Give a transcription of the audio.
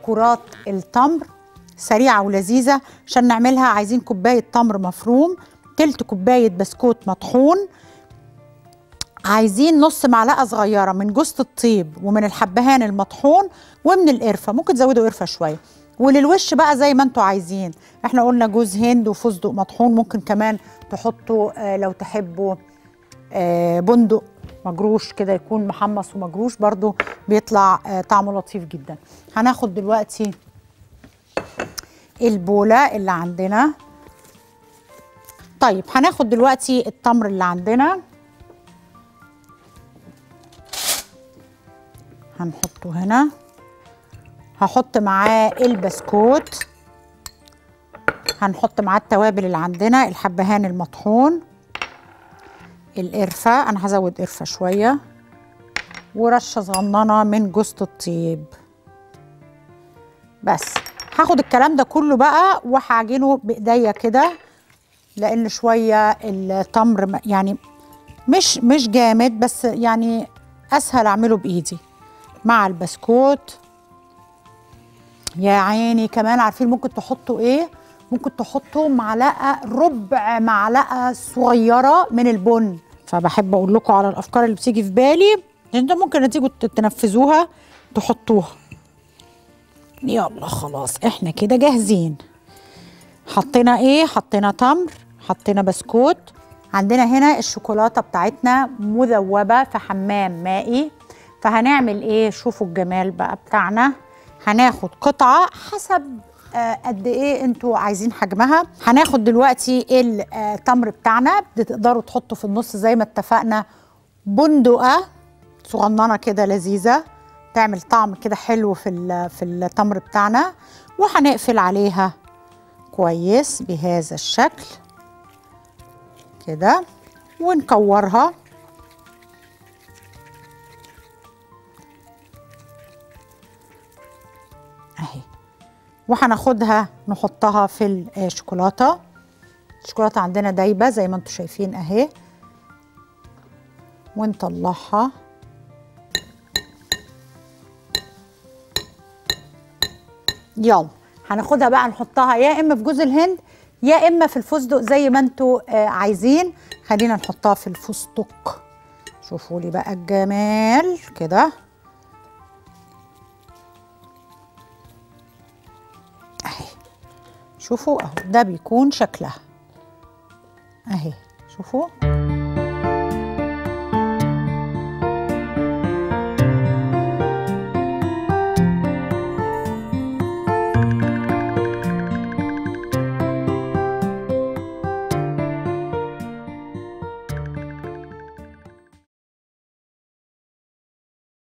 كرات التمر سريعه ولذيذه عشان نعملها عايزين كوبايه تمر مفروم تلت كوبايه بسكوت مطحون عايزين نص معلقه صغيره من جوز الطيب ومن الحبهان المطحون ومن القرفه ممكن تزودوا قرفه شويه وللوش بقى زي ما انتوا عايزين احنا قلنا جوز هند وفستق مطحون ممكن كمان تحطوا آه لو تحبوا آه بندق مجروش كده يكون محمص ومجروش برضو بيطلع آه طعمه لطيف جدا هناخد دلوقتي البوله اللي عندنا طيب هناخد دلوقتي التمر اللي عندنا هنحطه هنا هحط معاه البسكوت هنحط معاه التوابل اللي عندنا الحبهان المطحون القرفة أنا هزود قرفة شوية ورشة صغننة من جوز الطيب بس هاخد الكلام ده كله بقى وهعجنه بإيديا كده لأن شوية التمر يعني مش مش جامد بس يعني أسهل أعمله بإيدي مع البسكوت يا عيني كمان عارفين ممكن تحطوا ايه ممكن تحطوا معلقه ربع معلقه صغيره من البن فبحب اقول لكم على الافكار اللي بتيجي في بالي انتوا ممكن تيجوا تنفذوها تحطوها يلا خلاص احنا كده جاهزين حطينا ايه حطينا تمر حطينا بسكوت عندنا هنا الشوكولاته بتاعتنا مذوبه في حمام مائي فهنعمل ايه شوفوا الجمال بقى بتاعنا هناخد قطعه حسب آه قد ايه انتوا عايزين حجمها هناخد دلوقتي التمر بتاعنا تقدروا تحطوا في النص زي ما اتفقنا بندقه صغننه كده لذيذه تعمل طعم كده حلو في في التمر بتاعنا وهنقفل عليها كويس بهذا الشكل كده ونكورها اهي وهناخدها نحطها في الشوكولاته الشوكولاته عندنا دايبه زي ما انتم شايفين اهي ونطلعها يلا هناخدها بقى نحطها يا اما في جوز الهند يا اما في الفستق زي ما انتوا آه عايزين خلينا نحطها في الفستق شوفوا لي بقى الجمال كده اهي شوفوا اهو ده بيكون شكلها اهي شوفوا